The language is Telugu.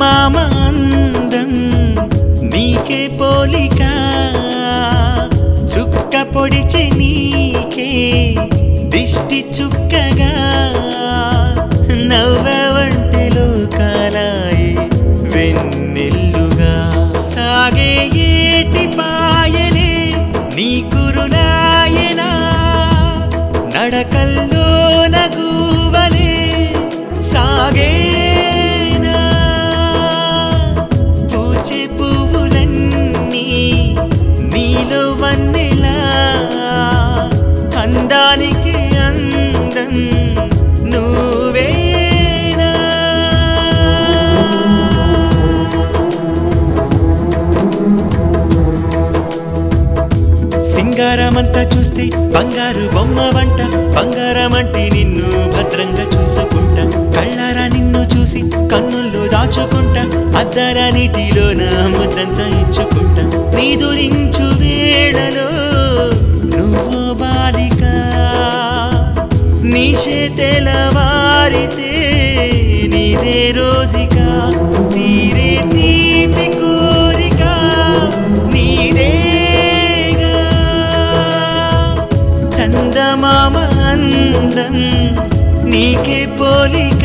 చందమామ అందం నీకే పోలిక చుక్క పొడిచి నీకే దిష్టి చుక్కగా నవ్వవంటెలో కాలాయే వెన్నెల్లుగా సాగే ఏటి పాయలే నీ కురులాయనా నడకల్లో నగువలే సాగేనా పూచే పువ్వులన్నీ నీలో వన్నెలా అందానికి అందం నువ్వేనా సింగారమంతా చూస్తే బంగారు బొమ్మ వంట బంగారం అంటే నిన్ను భద్రంగా చూసుకుంటా కళ్ళారా నిన్ను చూసి కన్నుల్లో దాచుకుంటా అద్దర నీటిలో నా ముద్దంతా ఇచ్చుకుంటా నీ దురించు వేళలో నువ్వు బాలిక నీ తెలవారితే నీదే రోజిక తీరే తీపి కోరిక నీదేగా చందమామ అందం నీకే పోలిక